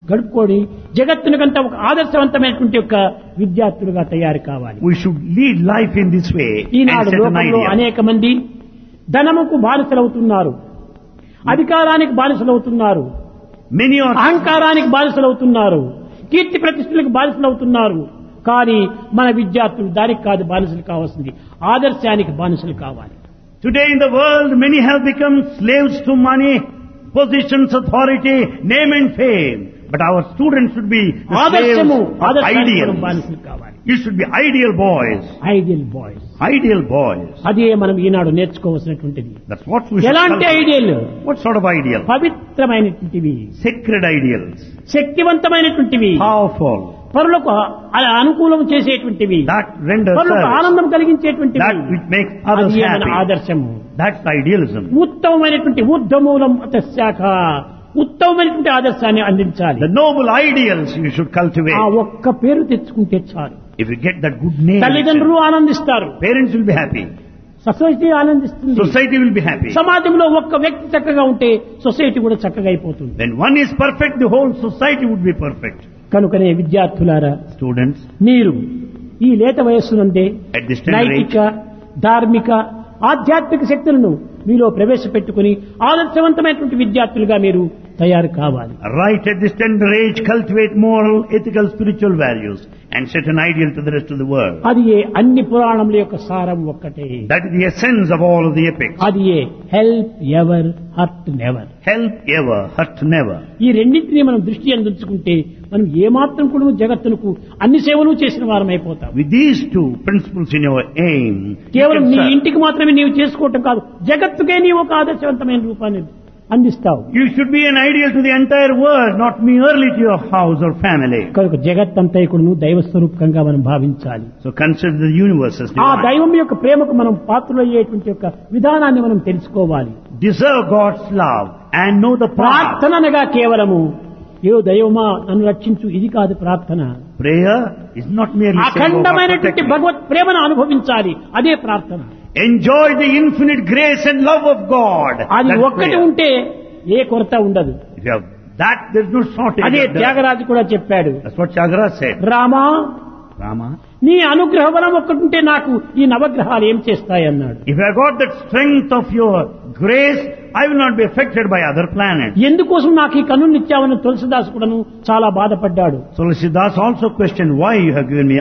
గడుపుకొని జగత్తునికంతా ఒక ఆదర్శవంతమైనటువంటి ఒక విద్యార్థులుగా తయారు కావాలి We should lead life in this way and Eenadu set an లోకంలో idea. అనేక మంది ధనముకు బానిసలవుతున్నారు అధికారానికి బానిసలవుతున్నారు Many are అహంకారానికి బానిసలవుతున్నారు కీర్తి ప్రతిష్టలకు బానిసలవుతున్నారు కానీ మన విద్యార్థులు దానికి కాదు బానిసలు కావాల్సింది ఆదర్శానికి బానిసలు కావాలి Today in the world, many have become slaves to money, positions, authority, name and fame. But our students should be the slaves ఆదర్శము of ఆదర్శానికి మనం ideals. బానిసలు కావాలి You should be ideal boys. Ideal boys Ideal boys. అదే మనం ఈనాడు నేర్చుకోవాల్సినటువంటిది That's what we should ఎలాంటి cultivate. Ideal What sort of ideal? పవిత్రమైనటువంటివి Sacred ideals. శక్తివంతమైనటువంటివి Powerful. పరులకు అ- అనుకూలం చేసేటువంటివి That renders పరులకు service. ఆనందం కలిగించేటువంటివి That which makes others అది మన happy. ఆదర్శము That's idealism. ఉత్తమమైనటువంటి ఊర్ధమూలం శాఖ ఉత్తమమైనటువంటి ఆదర్శాన్ని అందించాలి The noble ideals you should ఆ cultivate. ఒక్క పేరు తెచ్చుకుంటే చాలు If you get that good name, తల్లిదండ్రులు ఆనందిస్తారు parents will be happy. Society ఆనందిస్తుంది Society will be happy. సమాజంలో ఒక్క వ్యక్తి చక్కగా ఉంటే సొసైటీ కూడా చక్కగా అయిపోతుంది When one is perfect, the whole society would be perfect. కనుకనే విద్యార్థులారా Students, మీరు ఈ లేత వయస్సునందే at this tender age, నైతిక ధార్మిక ఆధ్యాత్మిక శక్తులను మీలో ప్రవేశపెట్టుకుని ఆదర్శవంతమైనటువంటి విద్యార్థులుగా మీరు తయారు కావాలి right at this tender age, cultivate moral, ethical, spiritual values and set an ideal to the rest of the world. అది ఏ అన్ని పురాణముల యొక్క సారం ఒక్కటే That is the essence of all of the epics. అది ఏ help ever hurt never Help ever, hurt never. ఈ రెండింటినీ మనం దృష్టి అందించుకుంటే మనం ఏమాత్రం కూడా జగత్తునకు అన్ని సేవలు చేసిన వారం అయిపోతాం With these two principles in your aim, you కేవలం can నీ serve. ఇంటికి మాత్రమే నీవు చేసుకోవటం కాదు జగత్తుకే నీవు ఒక ఆదర్శవంతమైన రూపాన్ని అందిస్తావు You should be an ideal to the entire world, not merely to your house or family. కనుక జగత్తంతైకుడును దైవ స్వరూపకంగా మనం భావించాలి So consider the universe as ఆ divine. దైవం యొక్క ప్రేమకు మనం పాత్రలయ్యేటువంటి యొక్క విధానాన్ని మనం తెలుసుకోవాలి Deserve God's love and know the path. ప్రార్థన అనగా కేవలము ఏ దైవమా నన్ను రక్షించు ఇది కాదు ప్రార్థన Prayer is not merely saying, "Oh, God, protect అఖండమైనటువంటి me." భగవత్ ప్రేమను అనుభవించాలి అదే ప్రార్థన Enjoy the infinite grace and love of God. అది That's ఒక్కటి prayer. ఉంటే ఏ కొరత ఉండదు If you have that, there's no shortage. అదే of that. త్యాగరాజు కూడా చెప్పాడు That's what Chagra said. Rama Rama, నీ అనుగ్రహ బలం ఒక్కటుంటే నాకు ఈ నవగ్రహాలు ఏం చేస్తాయి అన్నాడు if I got that strength of your grace, I will not be affected by other planets. ఎందుకోసం నాకు ఈ కన్నునిచ్చావని తులసిదాస్ కూడాను చాలా బాధపడ్డాడు So Siddhas also questioned why you have given me